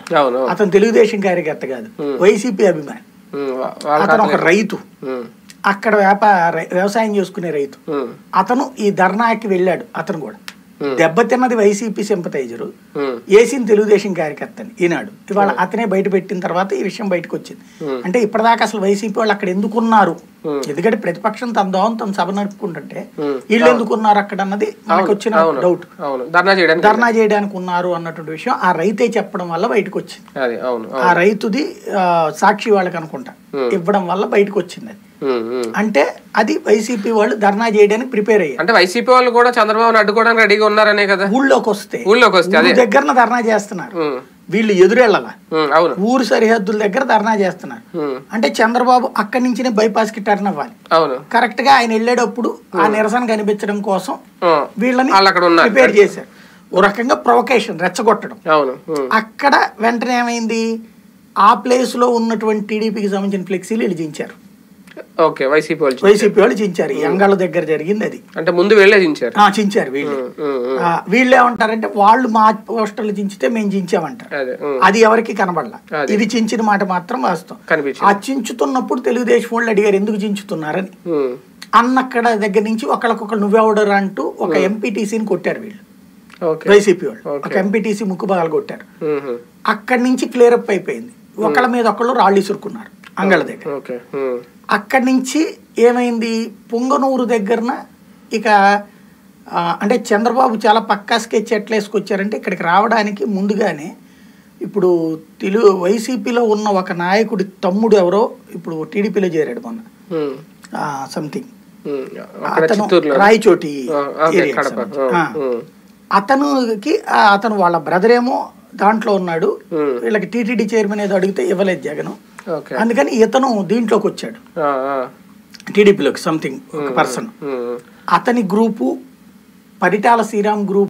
అవును అవును. అతను తెలుగుదేశం కార్యకర్త కాదు వైసీపీ అభిమాని ఉమ్, వా- వాళ్ళ అతను ఒక ఖాతాలో- రైతు ఉమ్, అక్కడ వ్యాపార వ్యవసాయం చేసుకునే రైతు ఉమ్, అతను ఈ ధర్నాకి వెళ్ళాడు అతను కూడా దెబ్బతిన్నది వైసీపీ సింపతైజరు ఉమ్, ఏసీని తెలుగుదేశం కార్యకర్తని ఈనాడు ఇవాళ అతనే బయట పెట్టిన తర్వాత ఈ విషయం బయటకు వచ్చింది అంటే ఇప్పటిదాకా అసలు వైసీపీ వాళ్ళు అక్కడ ఎందుకున్నారు ఎందుకంటే ప్రతిపక్షం తన దోవం తన సభ నడుపుకుంటుంటే Hmm. వీళ్ళు ఎందుకున్నారు అక్కడ అన్నది మనకు వచ్చిన అవును డౌట్ అవును ధర్నా చేయడానికి ధర్నా చేయడానికి ఉన్నారు అన్నటువంటి విషయం ఆ రైతే చెప్పడం వల్ల బయటకు వచ్చింది అది అవును ఆ రైతుది ఆ, సాక్షి వాళ్ళకి అనుకుంటా ఇవ్వడం వల్ల బయటకు వచ్చింది అది ఉమ్, ఉమ్. అంటే అది వైసీపీ వాళ్ళు ధర్నా చేయడానికి ప్రిపేర్ అయ్యారు అంటే వైసీపీ వాళ్ళు కూడా చంద్రబాబుని అడ్డుకోవడానికి రెడీగా ఉన్నారనే కదా ఊళ్ళోకి వస్తే ఊళ్ళోకి వస్తే అదే ఊరు దగ్గరన ధర్నా చేస్తున్నారు ఉమ్, వీళ్ళు ఎదురెళ్ళాల ఉమ్, అవును ఊరు సరిహద్దుల దగ్గర ధర్నా చేస్తున్నారు ఉమ్, అంటే చంద్రబాబు అక్కడి నుంచినే బైపాస్ కి టర్న్ అవ్వాలి అవును కరెక్ట్ గా ఆయన వెళ్ళేటప్పుడు ఆ నిరసన కనిపించడం కోసం ఉమ్, వీళ్ళని వాళ్ళు అక్కడ ఉన్నారు ప్రిపేర్ చేశారు ఓ రకంగా ప్రొవకేషన్ రెచ్చగొట్టడం అవును ఉమ్, అక్కడ వెంటనే ఏమైంది ఆ ప్లేస్ లో ఉన్నటువంటి టీడీపీకి సంబంధించిన ఫ్లెక్సీలు వీళ్ళు చించారు ఓకే వైసీపీ వాళ్ళు వైసీపీ వాళ్ళు చించారు ఈ అంగాళ్ళ దగ్గర జరిగింది అది అంటే ముందు వెళ్ళే దించారు ఆ చించారు వీళ్ళు ఉమ్, ఉమ్, ఉమ్, ఆ, వీళ్ళు ఏమంటారంటే వాళ్ళు మా పోస్టర్లు చించితే మేము చించామంటారు అదే ఉమ్, అది ఎవరికి కనబడలా అది. ఇది చించిన మాట మాత్రం వాస్తవం కనిపించింది ఆ చించుతున్నప్పుడు తెలుగుదేశం వాళ్ళు అడిగారు ఎందుకు చించుతున్నారని ఉమ్, అన్నక్కడ దగ్గర నుంచి ఒకళ్ళకొకళ్ళు నువ్వెవడరు అంటూ ఒక ఎంపీటీసీని కొట్టారు వీళ్ళు ఓకే వైసీపీ వాళ్ళు ఒక ఎంపీటీసీ ముక్కు పగలు కొట్టారు ఉమ్, ఉమ్, అక్కడి నుంచి క్లియర్ అప్ అయిపోయింది ఒకళ్ళ మీద ఒకళ్ళు రాళ్ళు ఇసురుకున్నారు అంగళ దగ్గర ఓకే ఉమ్, అక్కడి నుంచి ఏమైంది పొంగనూరు దగ్గరన ఇక ఆ, అంటే చంద్రబాబు చాలా పక్కా స్కెచ్ ఎట్లా వేసుకొచ్చారంటే ఇక్కడికి రావడానికి ముందుగానే ఇప్పుడు తెలుగు వైసీపీలో ఉన్న ఒక నాయకుడి తమ్ముడు ఎవరో ఇప్పుడు టీడీపీలో చేరాడు మొన్న ఉమ్, సంథింగ్ ఉమ్, అక్కడ అతను చిత్తూరులో రాయచోటి ఆ, ఓకే, area కి కడప సంబంధించి. ఆ, ఆ. ఉమ్, అతనుకి ఆ, అతను వాళ్ళ బ్రదర్ ఏమో దాంట్లో ఉన్నాడు ఉమ్, వీళ్ళకి టీటీడీ చైర్మన్ ఏదో అడిగితే ఇవ్వలేదు జగన్ ఓకే అందుకని ఇతను దీంట్లోకి వచ్చాడు ఆ, ఆ, టీడీపీలోకి సంథింగ్ ఒక పర్సన్ ఉమ్, అతని గ్రూపు పరిటాల శ్రీరామ్ గ్రూప్